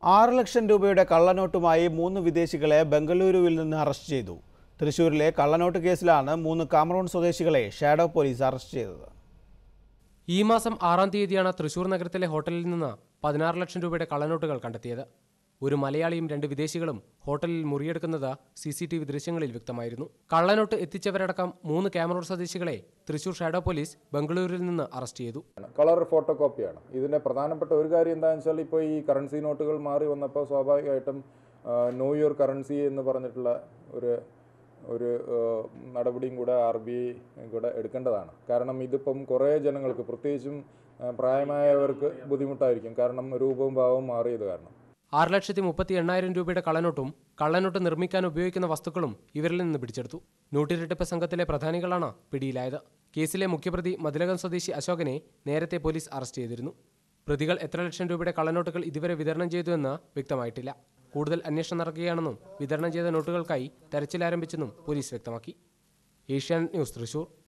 ആറ് ലക്ഷം രൂപയുടെ കള്ളനോട്ടുമായി മൂന്ന് വിദേശികളെ ബംഗളൂരുവിൽ നിന്ന് അറസ്റ്റ് ചെയ്തു തൃശൂരിലെ കള്ളനോട്ട് കേസിലാണ് മൂന്ന് കാമറൂൺ സ്വദേശികളെ ഷാഡോ പോലീസ് അറസ്റ്റ് ചെയ്തത് ഈ മാസം ആറാം തീയതിയാണ് തൃശൂർ നഗരത്തിലെ ഹോട്ടലിൽ നിന്ന് പതിനാറ് ലക്ഷം രൂപയുടെ കള്ളനോട്ടുകൾ കണ്ടെത്തിയത് ഒരു മലയാളിയും രണ്ട് വിദേശികളും ഹോട്ടലിൽ മുറിയെടുക്കുന്നത് സി സി ടി വി ദൃശ്യങ്ങളിൽ വ്യക്തമായിരുന്നു കള്ളനോട്ട് എത്തിച്ചവരടക്കം മൂന്ന് ക്യാമറൂൺ സ്വദേശികളെ തൃശൂർ ഷാഡോ പോലീസ് ബംഗളൂരുവിൽ നിന്ന് അറസ്റ്റ് ചെയ്തു കളർ ഫോട്ടോ കോപ്പിയാണ് ഇതിൻ്റെ പ്രധാനപ്പെട്ട ഒരു കാര്യം എന്താണെന്ന് വെച്ചാൽ ഇപ്പോൾ ഈ കറൻസി നോട്ടുകൾ മാറി വന്നപ്പോൾ സ്വാഭാവികമായിട്ടും നോ യുവർ കറൻസി എന്ന് പറഞ്ഞിട്ടുള്ള ഒരു ഒരു ആ, നടപടിയും കൂടെ ആർ ബി ഐ കൂടെ എടുക്കേണ്ടതാണ് കാരണം ഇതിപ്പം കുറേ ജനങ്ങൾക്ക് പ്രത്യേകിച്ചും ആ, പ്രായമായവർക്ക് ബുദ്ധിമുട്ടായിരിക്കും കാരണം രൂപവും ഭാവവും മാറിയത് കാരണം ആറ് ലക്ഷത്തി മുപ്പത്തി എണ്ണായിരം രൂപയുടെ കള്ളനോട്ടും കള്ളനോട്ട് നിർമ്മിക്കാൻ ഉപയോഗിക്കുന്ന വസ്തുക്കളും ഇവരിൽ നിന്ന് പിടിച്ചെടുത്തു നോട്ടിരട്ടിപ്പ് സംഘത്തിലെ പ്രധാനികളാണ് പിടിയിലായത് കേസിലെ മുഖ്യപ്രതി മതിലകം സ്വദേശി അശോകനെ നേരത്തെ പോലീസ് അറസ്റ്റ് ചെയ്തിരുന്നു പ്രതികൾ എത്ര ലക്ഷം രൂപയുടെ കള്ളനോട്ടുകൾ ഇതുവരെ വിതരണം ചെയ്തുവെന്ന് വ്യക്തമായിട്ടില്ല കൂടുതൽ അന്വേഷണം നടക്കുകയാണെന്നും വിതരണം ചെയ്ത നോട്ടുകൾക്കായി തെരച്ചിൽ ആരംഭിച്ചെന്നും പോലീസ് വ്യക്തമാക്കി ഏഷ്യാനെറ്റ് ന്യൂസ് തൃശൂർ